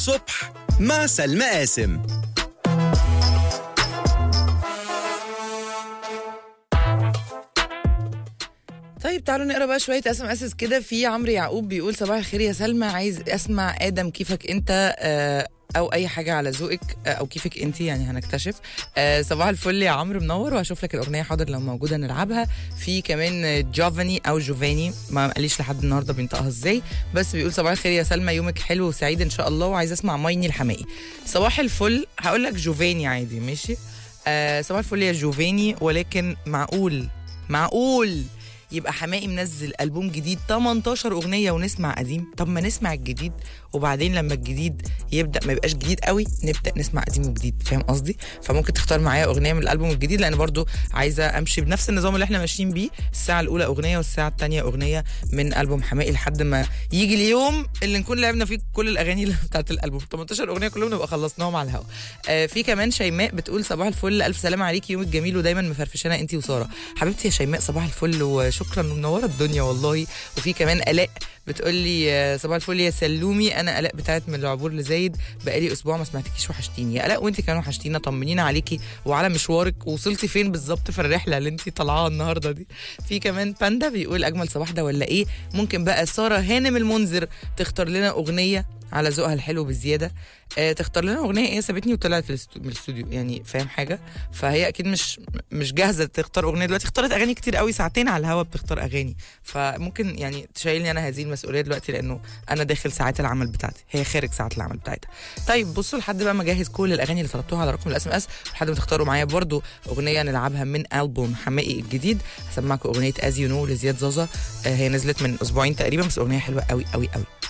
صبح مع سلمى قاسم طيب تعالوا نقرا بقى شويه اس ام اس كده في عمرو يعقوب بيقول صباح الخير يا سلمى عايز اسمع ادم كيفك انت آه، او اي حاجه على ذوقك آه، او كيفك انت يعني هنكتشف آه، صباح الفل يا عمرو منور وهشوف لك الاغنيه حاضر لو موجوده نلعبها في كمان جوفاني او جوفاني ما قاليش لحد النهارده بينطقها ازاي بس بيقول صباح الخير يا سلمى يومك حلو وسعيد ان شاء الله وعايز اسمع مايني الحمائي صباح الفل هقول لك جوفاني عادي ماشي آه صباح الفل يا جوفاني ولكن معقول معقول يبقى حمائي منزل البوم جديد 18 اغنيه ونسمع قديم طب ما نسمع الجديد وبعدين لما الجديد يبدا ما يبقاش جديد قوي نبدا نسمع قديم وجديد فاهم قصدي فممكن تختار معايا اغنيه من الالبوم الجديد لان برضو عايزه امشي بنفس النظام اللي احنا ماشيين بيه الساعه الاولى اغنيه والساعه الثانيه اغنيه من البوم حمائي لحد ما يجي اليوم اللي نكون لعبنا فيه كل الاغاني اللي بتاعت الالبوم 18 اغنيه كلهم نبقى خلصناهم على الهوا آه في كمان شيماء بتقول صباح الفل الف سلامه عليكي يومك جميل ودايما مفرفشانه انت وساره حبيبتي يا شيماء صباح الفل وشكرا ومنوره الدنيا والله وفي كمان الاء بتقول لي آه، صباح الفل يا سلومي انا الاء بتاعت من العبور لزايد بقالي اسبوع ما سمعتكيش وحشتيني يا الاء وانت كمان وحشتينا طمنينا عليكي وعلى مشوارك وصلتي فين بالظبط في الرحله اللي انت طالعاها النهارده دي في كمان باندا بيقول اجمل صباح ده ولا ايه ممكن بقى ساره هانم المنذر تختار لنا اغنيه على ذوقها الحلو بزياده آه تختار لنا اغنيه ايه سابتني وطلعت الاستو- من الاستوديو يعني فاهم حاجه فهي اكيد مش مش جاهزه تختار اغنيه دلوقتي اختارت اغاني كتير قوي ساعتين على الهوا بتختار اغاني فممكن يعني تشيلني انا هذه المسؤوليه دلوقتي لانه انا داخل ساعات العمل بتاعتي هي خارج ساعات العمل بتاعتها طيب بصوا لحد بقى ما اجهز كل الاغاني اللي طلبتوها على رقم الاس ام اس لحد ما تختاروا معايا برضو اغنيه نلعبها من البوم حمائي الجديد هسمعكم اغنيه از يو نو لزياد زازا آه، هي نزلت من اسبوعين تقريبا بس اغنيه حلوه قوي قوي قوي